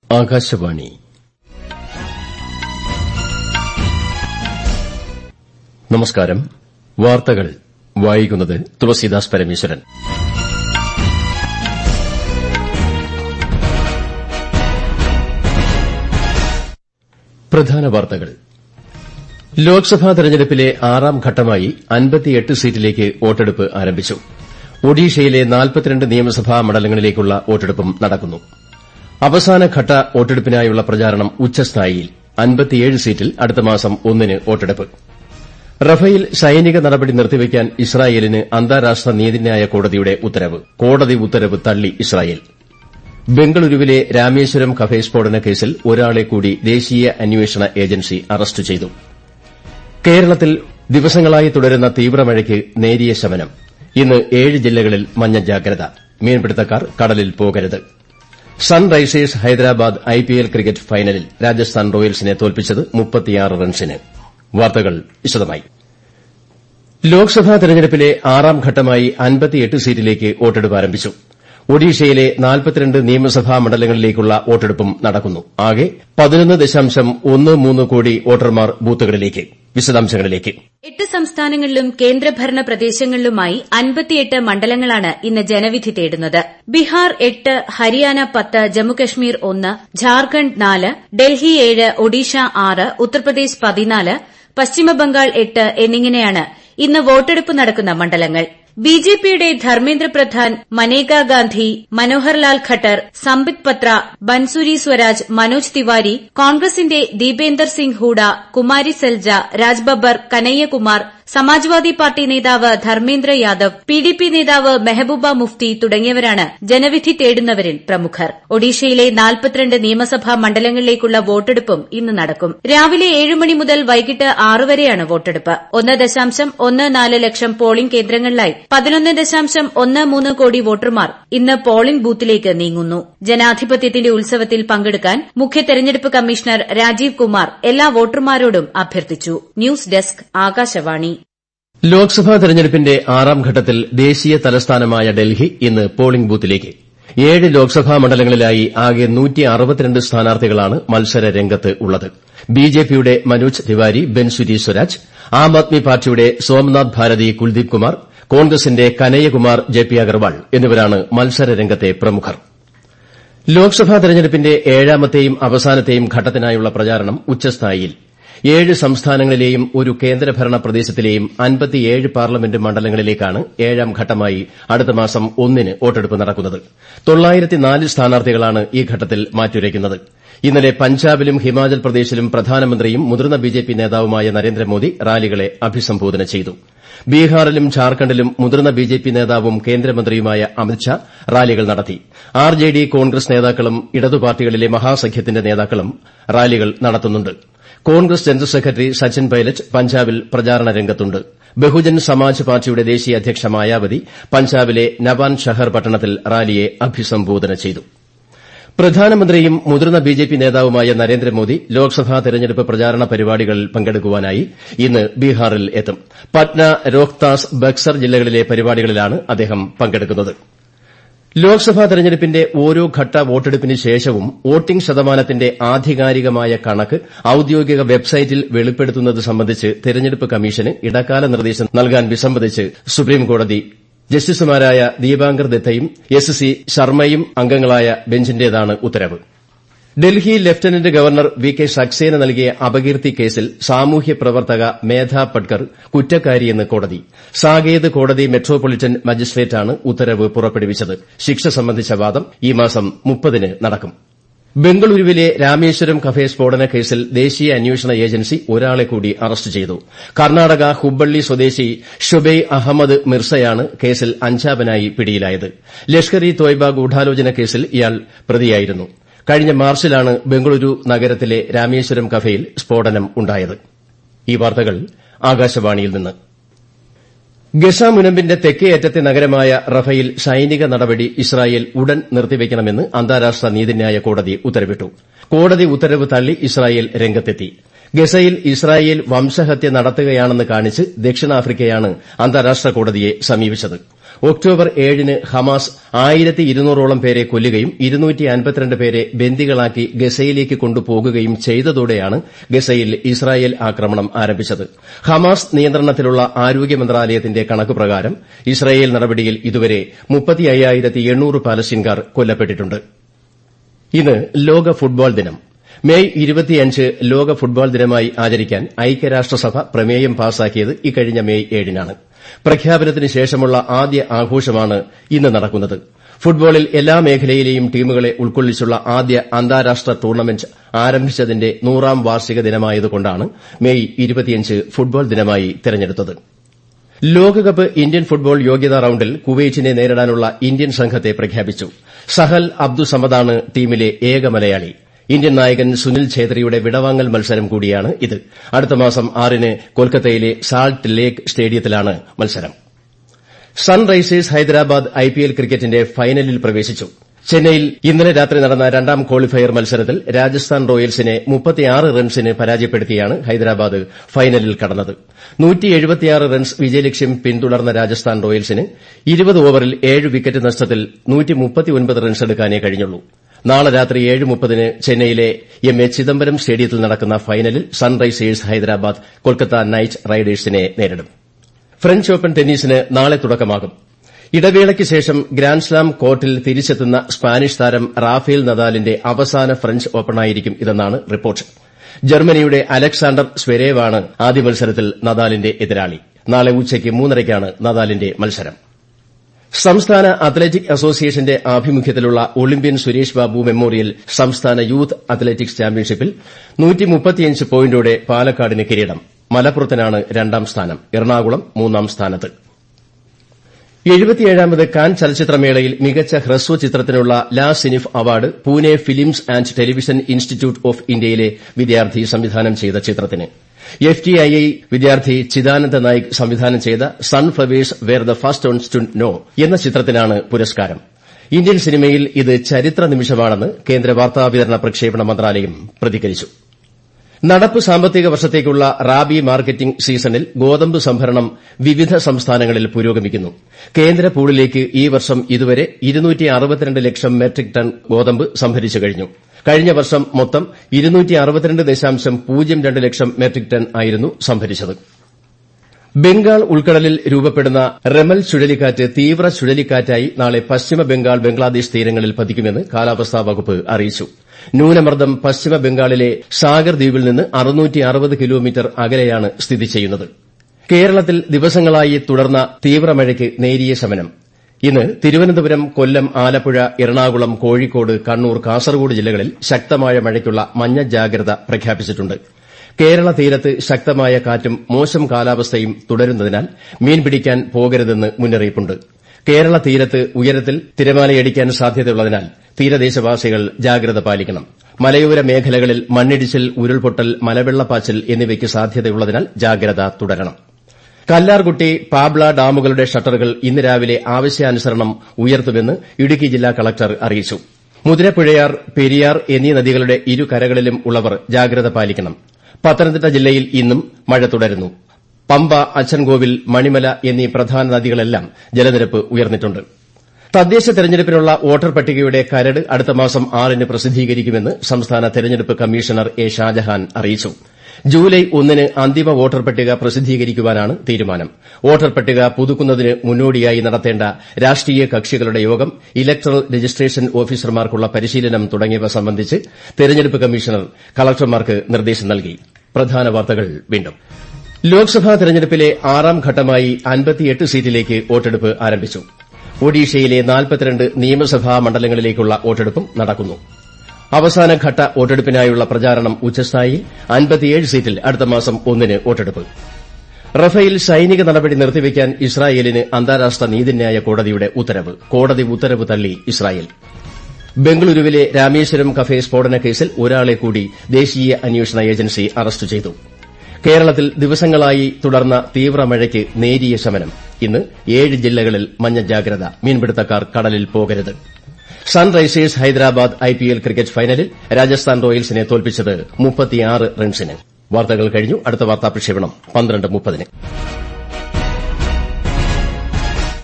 ആകാശവാണി നമസ്കാരം വാർത്തകൾ വായിക്കുന്നത് തുളസീദാസ് പരമേശ്വരൻ പ്രധാന വാർത്തകൾ ലോക്സഭാ തെരഞ്ഞെടുപ്പിലെ ആറാം ഘട്ടമായി അൻപത്തിയെട്ട് സീറ്റിലേക്ക് വോട്ടെടുപ്പ് ആരംഭിച്ചു ഒഡീഷയിലെ നാൽപ്പത്തിരണ്ട് നിയമസഭാ മണ്ഡലങ്ങളിലേക്കുള്ള വോട്ടെടുപ്പും നടക്കുന്നു അവസാനഘട്ട വോട്ടെടുപ്പിനായുള്ള പ്രചാരണം ഉച്ചസ്ഥായിയിൽ അൻപത്തിയേഴ് സീറ്റിൽ അടുത്ത മാസം ഒന്നിന് വോട്ടെടുപ്പ് റഫേൽ സൈനിക നടപടി നിർത്തിവയ്ക്കാൻ ഇസ്രായേലിന് അന്താരാഷ്ട്ര നീതിന്യായ കോടതിയുടെ ഉത്തരവ് കോടതി ഉത്തരവ് തള്ളി ഇസ്രായേൽ ബംഗളൂരുവിലെ രാമേശ്വരം കഫേ സ്ഫോടന കേസിൽ ഒരാളെ കൂടി ദേശീയ അന്വേഷണ ഏജൻസി അറസ്റ്റ് ചെയ്തു കേരളത്തിൽ ദിവസങ്ങളായി തുടരുന്ന തീവ്രമഴയ്ക്ക് നേരിയ ശമനം ഇന്ന് ഏഴ് ജില്ലകളിൽ മഞ്ഞ ജാഗ്രത മീൻപിടുത്തക്കാർ കടലിൽ പോകരുത് സൺറൈസേഴ്സ് ഹൈദരാബാദ് ഐപിഎൽ ക്രിക്കറ്റ് ഫൈനലിൽ രാജസ്ഥാൻ റോയൽസിനെ തോൽപ്പിച്ചത് റൺസിന് വാർത്തകൾ വിശദമായി ലോക്സഭാ തെരഞ്ഞെടുപ്പിലെ ആറാം ഘട്ടമായി അൻപത്തിയെട്ട് സീറ്റിലേക്ക് വോട്ടെടുപ്പ് ആരംഭിച്ചു ഒഡീഷയിലെ നാൽപ്പത്തിരണ്ട് നിയമസഭാ മണ്ഡലങ്ങളിലേക്കുള്ള വോട്ടെടുപ്പും നടക്കുന്നു ആകെ പതിനൊന്ന് ദശാംശം ഒന്ന് മൂന്ന് കോടി വോട്ടർമാർ ബൂത്തുകളിലേക്ക് വിശദാംശങ്ങളിലേക്ക് എട്ട് സംസ്ഥാനങ്ങളിലും കേന്ദ്രഭരണ പ്രദേശങ്ങളിലുമായി അൻപത്തിയെട്ട് മണ്ഡലങ്ങളാണ് ഇന്ന് ജനവിധി തേടുന്നത് ബീഹാർ എട്ട് ഹരിയാന പത്ത് ജമ്മുകശ്മീർ ഒന്ന് ഝാർഖണ്ഡ് നാല് ഡൽഹി ഏഴ് ഒഡീഷ ആറ് ഉത്തർപ്രദേശ് പതിനാല് പശ്ചിമബംഗാൾ എട്ട് എന്നിങ്ങനെയാണ് ഇന്ന് വോട്ടെടുപ്പ് നടക്കുന്ന മണ്ഡലങ്ങൾ ബിജെപിയുടെ ധർമ്മേന്ദ്ര പ്രധാൻ മനേകാ ഗാന്ധി മനോഹർലാൽ ഖട്ടർ സംബിത് പത്ര ബൻസുരി സ്വരാജ് മനോജ് തിവാരി കോൺഗ്രസിന്റെ ദീപേന്ദർ സിംഗ് ഹൂഡ കുമാരി സെൽജ രാജ്ബബ്ബർ കനയ്യകുമാർ സമാജ്വാദി പാർട്ടി നേതാവ് ധർമ്മേന്ദ്ര യാദവ് പിഡിപി നേതാവ് മെഹബൂബ മുഫ്തി തുടങ്ങിയവരാണ് ജനവിധി തേടുന്നവരിൽ പ്രമുഖർ ഒഡീഷയിലെ നാൽപ്പത്തിരണ്ട് നിയമസഭാ മണ്ഡലങ്ങളിലേക്കുള്ള വോട്ടെടുപ്പും ഇന്ന് നടക്കും രാവിലെ ഏഴ് മണി മുതൽ വൈകിട്ട് ആറ് വരെയാണ് വോട്ടെടുപ്പ് ഒന്ന് ദശാംശം ഒന്ന് നാല് ലക്ഷം പോളിംഗ് കേന്ദ്രങ്ങളിലായി പതിനൊന്ന് ദശാംശം ഒന്ന് മൂന്ന് കോടി വോട്ടർമാർ ഇന്ന് പോളിംഗ് ബൂത്തിലേക്ക് നീങ്ങുന്നു ജനാധിപത്യത്തിന്റെ ഉത്സവത്തിൽ പങ്കെടുക്കാൻ മുഖ്യ തെരഞ്ഞെടുപ്പ് കമ്മീഷണർ രാജീവ് കുമാർ എല്ലാ വോട്ടർമാരോടും അഭ്യർത്ഥിച്ചു ന്യൂസ് ഡെസ്ക് ആകാശവാണി ലോക്സഭാ തെരഞ്ഞെടുപ്പിന്റെ ആറാം ഘട്ടത്തിൽ ദേശീയ തലസ്ഥാനമായ ഡൽഹി ഇന്ന് പോളിംഗ് ബൂത്തിലേക്ക് ഏഴ് ലോക്സഭാ മണ്ഡലങ്ങളിലായി ആകെ സ്ഥാനാർത്ഥികളാണ് മത്സര രംഗത്ത് ഉള്ളത് ബിജെപിയുടെ മനോജ് തിവാരി ബൻസുരി സ്വരാജ് ആം ആദ്മി പാർട്ടിയുടെ സോംനാഥ് ഭാരതി കുൽദീപ് കുമാർ കോൺഗ്രസിന്റെ കനയ്യകുമാർ ജെ പി അഗർവാൾ എന്നിവരാണ് മത്സര രംഗത്തെ പ്രമുഖർ ലോക്സഭാ തെരഞ്ഞെടുപ്പിന്റെ ഏഴാമത്തെയും അവസാനത്തെയും ഘട്ടത്തിനായുള്ള പ്രചാരണം ഉച്ചസ്ഥായിയിൽ ഏഴ് സംസ്ഥാനങ്ങളിലെയും ഒരു കേന്ദ്രഭരണ പ്രദേശത്തിലെയും അൻപത്തിയേഴ് പാർലമെന്റ് മണ്ഡലങ്ങളിലേക്കാണ് ഏഴാം ഘട്ടമായി അടുത്ത മാസം ഒന്നിന് വോട്ടെടുപ്പ് നടക്കുന്നത് സ്ഥാനാർത്ഥികളാണ് ഈ ഘട്ടത്തിൽ മാറ്റുരയ്ക്കുന്നത് ഇന്നലെ പഞ്ചാബിലും ഹിമാചൽ പ്രദേശിലും പ്രധാനമന്ത്രിയും മുതിർന്ന ബിജെപി നേതാവുമായ നരേന്ദ്രമോദി റാലികളെ അഭിസംബോധന ചെയ്തു ബീഹാറിലും ഝാർഖണ്ഡിലും മുതിർന്ന ബിജെപി നേതാവും കേന്ദ്രമന്ത്രിയുമായ അമിത്ഷാ റാലികൾ നടത്തി ആർജെഡി കോൺഗ്രസ് നേതാക്കളും ഇടതുപാർട്ടികളിലെ മഹാസഖ്യത്തിന്റെ നേതാക്കളും റാലികൾ നടത്തുന്നുണ്ട് കോൺഗ്രസ് ജനറൽ സെക്രട്ടറി സച്ചിൻ പൈലറ്റ് പഞ്ചാബിൽ പ്രചാരണ രംഗത്തുണ്ട് ബഹുജൻ സമാജ് പാർട്ടിയുടെ ദേശീയ അധ്യക്ഷ മായാവതി പഞ്ചാബിലെ നവാൻ ഷഹർ പട്ടണത്തിൽ റാലിയെ അഭിസംബോധന ചെയ്തു പ്രധാനമന്ത്രിയും മുതിർന്ന ബിജെപി നേതാവുമായ നരേന്ദ്രമോദി ലോക്സഭാ തെരഞ്ഞെടുപ്പ് പ്രചാരണ പരിപാടികളിൽ പങ്കെടുക്കുവാനായി ഇന്ന് ബീഹാറിൽ എത്തും പട്ന രോഹ്താസ് ബക്സർ ജില്ലകളിലെ പരിപാടികളിലാണ് അദ്ദേഹം പങ്കെടുക്കുന്നത് ലോക്സഭാ തെരഞ്ഞെടുപ്പിന്റെ ഓരോ ഘട്ട വോട്ടെടുപ്പിന് ശേഷവും വോട്ടിംഗ് ശതമാനത്തിന്റെ ആധികാരികമായ കണക്ക് ഔദ്യോഗിക വെബ്സൈറ്റിൽ വെളിപ്പെടുത്തുന്നത് സംബന്ധിച്ച് തെരഞ്ഞെടുപ്പ് കമ്മീഷന് ഇടക്കാല നിർദ്ദേശം നൽകാൻ വിസമ്മതിച്ച് സുപ്രീംകോടതി ജസ്റ്റിസുമാരായ ദീപാങ്കർ ദത്തയും എസ് സി ശർമ്മയും അംഗങ്ങളായ ബെഞ്ചിന്റേതാണ് ഉത്തരവ് Delhi lieutenant governor V K Saxena നൽകിയ അപകീർത്തി കേസിൽ സാമൂഹ്യ പ്രവർത്തക മേധ പട്കർ കുറ്റക്കാരിയെന്ന് കോടതി സാകേത് കോടതി മെട്രോപൊളിറ്റൻ മജിസ്ട്രേറ്റാണ് ഉത്തരവ് പുറപ്പെടുവിച്ചത് ശിക്ഷ സംബന്ധിച്ച വാദം ഈ മാസം മുപ്പതിന് നടക്കും ബംഗളൂരുവിലെ രാമേശ്വരം കഫേ സ്ഫോടന കേസിൽ ദേശീയ അന്വേഷണ ഏജൻസി ഒരാളെ കൂടി അറസ്റ്റ് ചെയ്തു കർണാടക ഹുബ്ബള്ളി സ്വദേശി ഷുബൈ അഹമ്മദ് മിർസയാണ് കേസിൽ അഞ്ചാമനായി പിടിയിലായത് ലഷ്കർ ഇ തോയ്ബ ഗൂഢാലോചന കേസിൽ ഇയാൾ പ്രതിയായിരുന്നു കഴിഞ്ഞ മാർച്ചിലാണ് ബംഗളൂരു നഗരത്തിലെ രാമേശ്വരം കഫേയിൽ സ്ഫോടനം ഉണ്ടായത് ഈ വാർത്തകൾ ആകാശവാണിയിൽ നിന്ന് ഗസ മുനമ്പിന്റെ തെക്കേ അറ്റത്തെ നഗരമായ റഫയിൽ സൈനിക നടപടി ഇസ്രായേൽ ഉടൻ നിർത്തിവയ്ക്കണമെന്ന് അന്താരാഷ്ട്ര നീതിന്യായ കോടതി ഉത്തരവിട്ടു കോടതി ഉത്തരവ് തള്ളി ഇസ്രായേൽ രംഗത്തെത്തി ഗസയിൽ ഇസ്രായേൽ വംശഹത്യ നടത്തുകയാണെന്ന് കാണിച്ച് ദക്ഷിണാഫ്രിക്കയാണ് അന്താരാഷ്ട്ര കോടതിയെ സമീപിച്ചത് ഒക്ടോബർ ഏഴിന് ഹമാസ് ആയിരത്തി ഇരുന്നൂറോളം പേരെ കൊല്ലുകയും ഇരുന്നൂറ്റി അൻപത്തിരണ്ട് പേരെ ബന്ദികളാക്കി ഗസയിലേക്ക് കൊണ്ടുപോകുകയും ചെയ്തതോടെയാണ് ഗസയിൽ ഇസ്രായേൽ ആക്രമണം ആരംഭിച്ചത് ഹമാസ് നിയന്ത്രണത്തിലുള്ള ആരോഗ്യ മന്ത്രാലയത്തിന്റെ കണക്ക് പ്രകാരം ഇസ്രായേൽ നടപടിയിൽ ഇതുവരെ പാലസ്തീൻകാർ കൊല്ലപ്പെട്ടിട്ടുണ്ട് ഇന്ന് ലോക ഫുട്ബോൾ ദിനം മെയ് ഇരുപത്തിയഞ്ച് ലോക ഫുട്ബോൾ ദിനമായി ആചരിക്കാൻ ഐക്യരാഷ്ട്രസഭ പ്രമേയം പാസാക്കിയത് ഇക്കഴിഞ്ഞ മെയ് ഏഴിനാണ് പ്രഖ്യാപനത്തിന് ശേഷമുള്ള ആദ്യ ആഘോഷമാണ് ഇന്ന് നടക്കുന്നത് ഫുട്ബോളിൽ എല്ലാ മേഖലയിലെയും ടീമുകളെ ഉൾക്കൊള്ളിച്ചുള്ള ആദ്യ അന്താരാഷ്ട്ര ടൂർണമെന്റ് ആരംഭിച്ചതിന്റെ നൂറാം വാർഷിക ദിനമായതുകൊണ്ടാണ് മെയ് ഇരുപത്തിയഞ്ച് ഫുട്ബോൾ ദിനമായി തെരഞ്ഞെടുത്തത് ലോകകപ്പ് ഇന്ത്യൻ ഫുട്ബോൾ യോഗ്യതാ റൌണ്ടിൽ കുവൈറ്റിനെ നേരിടാനുള്ള ഇന്ത്യൻ സംഘത്തെ പ്രഖ്യാപിച്ചു സഹൽ അബ്ദുസമദാണ് ടീമിലെ ഏക മലയാളി ഇന്ത്യൻ നായകൻ സുനിൽ ഛേത്രിയുടെ വിടവാങ്ങൽ മത്സരം കൂടിയാണ് ഇത് അടുത്ത മാസം ആറിന് കൊൽക്കത്തയിലെ സാൾട്ട് ലേക്ക് സ്റ്റേഡിയത്തിലാണ് മത്സരം സൺറൈസേഴ്സ് ഹൈദരാബാദ് ഐപിഎൽ ക്രിക്കറ്റിന്റെ ഫൈനലിൽ പ്രവേശിച്ചു ചെന്നൈയിൽ ഇന്നലെ രാത്രി നടന്ന രണ്ടാം ക്വാളിഫയർ മത്സരത്തിൽ രാജസ്ഥാൻ റോയൽസിനെ റൺസിന് പരാജയപ്പെടുത്തിയാണ് ഹൈദരാബാദ് ഫൈനലിൽ കടന്നത് റൺസ് വിജയലക്ഷ്യം പിന്തുടർന്ന രാജസ്ഥാൻ റോയൽസിന് ഇരുപത് ഓവറിൽ ഏഴ് വിക്കറ്റ് നഷ്ടത്തിൽ റൺസെടുക്കാനേ കഴിഞ്ഞുള്ളൂ നാളെ രാത്രി ഏഴ് മുപ്പതിന് ചെന്നൈയിലെ എം എ ചിദംബരം സ്റ്റേഡിയത്തിൽ നടക്കുന്ന ഫൈനലിൽ സൺറൈസേഴ്സ് ഹൈദരാബാദ് കൊൽക്കത്ത നൈറ്റ് റൈഡേഴ്സിനെ നേരിടും ഫ്രഞ്ച് ഓപ്പൺ ടെന്നീസിന് നാളെ തുടക്കമാകും ഇടവേളയ്ക്ക് ശേഷം ഗ്രാൻഡ്സ്ലാം കോർട്ടിൽ തിരിച്ചെത്തുന്ന സ്പാനിഷ് താരം റാഫേൽ നദാലിന്റെ അവസാന ഫ്രഞ്ച് ഓപ്പണായിരിക്കും ഇതെന്നാണ് റിപ്പോർട്ട് ജർമ്മനിയുടെ അലക്സാണ്ടർ സ്വരേവാണ് ആദ്യ മത്സരത്തിൽ നദാലിന്റെ എതിരാളി നാളെ ഉച്ചയ്ക്ക് മൂന്നരയ്ക്കാണ് നദാലിന്റെ മത്സരം സംസ്ഥാന അത്ലറ്റിക് അസോസിയേഷന്റെ ആഭിമുഖ്യത്തിലുള്ള ഒളിമ്പ്യൻ സുരേഷ് ബാബു മെമ്മോറിയൽ സംസ്ഥാന യൂത്ത് അത്ലറ്റിക്സ് ചാമ്പ്യൻഷിപ്പിൽ പോയിന്റോടെ പാലക്കാടിന് കിരീടം മലപ്പുറത്തിനാണ് രണ്ടാം സ്ഥാനം എറണാകുളം മൂന്നാം സ്ഥാനത്ത് എഴുപത്തിയേഴാമത് കാൻ ചലച്ചിത്രമേളയിൽ മികച്ച ഹ്രസ്വ ചിത്രത്തിനുള്ള La Cinef award Pune films and television institute of ഇന്ത്യയിലെ വിദ്യാർത്ഥി സംവിധാനം ചെയ്ത ചിത്രത്തിന് എഫ്ടിഐഐ വിദ്യാർത്ഥി ചിദാനന്ദ നായിക് സംവിധാനം ചെയ്ത sunflowers were the first ones to know എന്ന ചിത്രത്തിനാണ് പുരസ്കാരം ഇന്ത്യൻ സിനിമയിൽ ഇത് ചരിത്ര നിമിഷമാണെന്ന് കേന്ദ്ര വാർത്താവിതരണ പ്രക്ഷേപണ മന്ത്രാലയം പ്രതികരിച്ചു നടപ്പ് സാമ്പത്തിക വർഷത്തേക്കുള്ള റാബി മാർക്കറ്റിംഗ് സീസണിൽ ഗോതമ്പ് സംഭരണം വിവിധ സംസ്ഥാനങ്ങളിൽ പുരോഗമിക്കുന്നു കേന്ദ്ര പൂളിലേക്ക് ഈ വർഷം ഇതുവരെ ലക്ഷം മെട്രിക് ടൺ ഗോതമ്പ് സംഭരിച്ചു കഴിഞ്ഞു കഴിഞ്ഞ വർഷം മൊത്തം ലക്ഷം മെട്രിക് ടൺ ആയിരുന്നു സംഭരിച്ചത് ബംഗാൾ ഉൾക്കടലിൽ രൂപപ്പെടുന്ന റെമൽ ചുഴലിക്കാറ്റ് തീവ്ര ചുഴലിക്കാറ്റായി നാളെ പശ്ചിമ ബംഗാൾ ബംഗ്ലാദേശ് തീരങ്ങളിൽ പതിക്കുമെന്ന് കാലാവസ്ഥാ വകുപ്പ് അറിയിച്ചു ന്യൂനമർദ്ദം പശ്ചിമ ബംഗാളിലെ സാഗർ ദ്വീപിൽ നിന്ന് കിലോമീറ്റർ അകലെയാണ് സ്ഥിതി ചെയ്യുന്നത് കേരളത്തിൽ ദിവസങ്ങളായി തുടർന്ന തീവ്രമഴയ്ക്ക് നേരിയ ശമനം ഇന്ന് തിരുവനന്തപുരം കൊല്ലം ആലപ്പുഴ എറണാകുളം കോഴിക്കോട് കണ്ണൂർ കാസർഗോഡ് ജില്ലകളിൽ ശക്തമായ മഴയ്ക്കുള്ള മഞ്ഞ ജാഗ്രത പ്രഖ്യാപിച്ചിട്ടുണ്ട് കേരള തീരത്ത് ശക്തമായ കാറ്റും മോശം കാലാവസ്ഥയും തുടരുന്നതിനാൽ മീൻ പിടിക്കാൻ പോകരുതെന്ന് മുന്നറിയിപ്പുണ്ട് കേരള തീരത്ത് ഉയരത്തിൽ തിരമാലയടിക്കാൻ സാധ്യതയുള്ളതിനാൽ തീരദേശവാസികൾ ജാഗ്രത പാലിക്കണം മലയോര മേഖലകളിൽ മണ്ണിടിച്ചിൽ ഉരുൾപൊട്ടൽ മലവെള്ളപ്പാച്ചിൽ എന്നിവയ്ക്ക് സാധ്യതയുള്ളതിനാൽ ജാഗ്രത തുടരണം കല്ലാർകുട്ടി പാബ്ല ഡാമുകളുടെ ഷട്ടറുകൾ ഇന്ന് രാവിലെ ആവശ്യാനുസരണം ഉയർത്തുമെന്ന് ഇടുക്കി ജില്ലാ കളക്ടർ അറിയിച്ചു മുതിരപ്പുഴയാർ പെരിയാർ എന്നീ നദികളുടെ ഇരുകരകളിലും ഉള്ളവർ ജാഗ്രത പാലിക്കണം പത്തനംതിട്ട ജില്ലയിൽ ഇന്നും മഴ തുടരുന്നു പമ്പ അച്ചൻകോവിൽ മണിമല എന്നീ പ്രധാന നദികളെല്ലാം ജലനിരപ്പ് ഉയർന്നിട്ടുണ്ട് തദ്ദേശ തെരഞ്ഞെടുപ്പിനുള്ള വോട്ടർ പട്ടികയുടെ കരട് അടുത്ത മാസം ആറിന് പ്രസിദ്ധീകരിക്കുമെന്ന് സംസ്ഥാന തെരഞ്ഞെടുപ്പ് കമ്മീഷണർ എ ഷാജഹാൻ അറിയിച്ചു ജൂലൈ ഒന്നിന് അന്തിമ വോട്ടർ പട്ടിക പ്രസിദ്ധീകരിക്കുവാനാണ് തീരുമാനം വോട്ടർ പട്ടിക പുതുക്കുന്നതിന് മുന്നോടിയായി നടത്തേണ്ട രാഷ്ട്രീയ കക്ഷികളുടെ യോഗം ഇലക്ടറൽ രജിസ്ട്രേഷൻ ഓഫീസർമാർക്കുള്ള പരിശീലനം തുടങ്ങിയവ സംബന്ധിച്ച് തെരഞ്ഞെടുപ്പ് കമ്മീഷണർ കളക്ടർമാർക്ക് നിർദ്ദേശം നൽകി പ്രധാന വാർത്തകൾ വീണ്ടും ലോക്സഭാ തെരഞ്ഞെടുപ്പിലെ ആറാം ഘട്ടമായി അൻപത്തിയെട്ട് സീറ്റിലേക്ക് വോട്ടെടുപ്പ് ആരംഭിച്ചു ഒഡീഷയിലെ നാൽപ്പത്തിരണ്ട് നിയമസഭാ മണ്ഡലങ്ങളിലേക്കുള്ള വോട്ടെടുപ്പും നടക്കുന്നു അവസാനഘട്ട വോട്ടെടുപ്പിനായുള്ള പ്രചാരണം ഉച്ചസ്ഥായിയിൽ അൻപത്തിയേഴ് സീറ്റിൽ അടുത്ത മാസം ഒന്നിന് വോട്ടെടുപ്പ് റഫേൽ സൈനിക നടപടി നിർത്തിവെക്കാൻ ഇസ്രായേലിന് അന്താരാഷ്ട്ര നീതിന്യായ കോടതിയുടെ ഉത്തരവ് കോടതി ഉത്തരവ് തള്ളി ഇസ്രായേൽ ബംഗളൂരുവിലെ രാമേശ്വരം കഫേ സ്ഫോടന കേസിൽ ഒരാളെ കൂടി ദേശീയ അന്വേഷണ ഏജൻസി അറസ്റ്റ് ചെയ്തു കേരളത്തിൽ ദിവസങ്ങളായി തുടർന്ന തീവ്രമഴയ്ക്ക് നേരിയ ശമനം ഇന്ന് ഏഴ് ജില്ലകളിൽ മഞ്ഞ ജാഗ്രത മീൻപിടുത്തക്കാർ കടലിൽ പോകരുത് സൺറൈസേഴ്സ് ഹൈദരാബാദ് ഐപിഎൽ ക്രിക്കറ്റ് ഫൈനലിൽ രാജസ്ഥാൻ റോയൽസിനെ തോൽപ്പിച്ചത് റൺസിന് വാർത്തകൾ കഴിഞ്ഞു അടുത്ത വാർത്താ പ്രക്ഷേപണം പന്ത്രണ്ട് മുപ്പതിന്